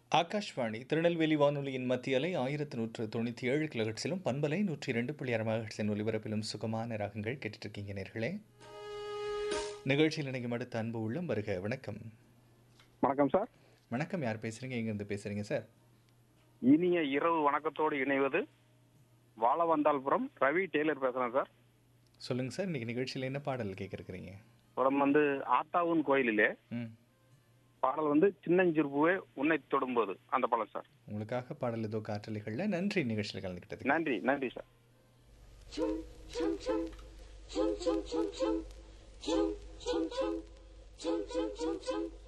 ஆகாஷ்வாணி திருநெல்வேலி வானொலியின் மத்திய அலை ஆயிரத்து நூற்று தொண்ணூற்றி ஏழு கிலோஹெட்ஸிலும் பண்பலை நூற்றி இரண்டு புள்ளி ஆறு மெகாஹெட்ஸின் ஒலிபரப்பிலும் சுகமான ராகங்கள் கேட்டுட்டு இருக்கீங்க நேர்களே நிகழ்ச்சியில் இணையும் அடுத்த அன்பு உள்ளம் வருக வணக்கம் வணக்கம் சார் வணக்கம் யார் பேசுறீங்க எங்கேருந்து பேசுறீங்க சார் இனிய இரவு வணக்கத்தோடு இணைவது வாழவந்தாள்புரம் ரவி டெய்லர் பேசுறேன் சார் சொல்லுங்க சார் இன்னைக்கு நிகழ்ச்சியில் என்ன பாடல் கேட்குறீங்க புறம் வந்து ஆத்தாவூன் கோயிலிலே ம் பாடல் வந்து சின்னஞ்சிறுபுவே உன்னை தொடும்போது அந்த பாடல் சார் உங்களுக்காக பாடல் ஏதோ காற்றலைகளில் நன்றி நிகழ்ச்சியில் கலந்துக்கிட்டதுக்கு நன்றி நன்றி sir chum chum chum chum chum chum chum chum chum chum chum chum chum chum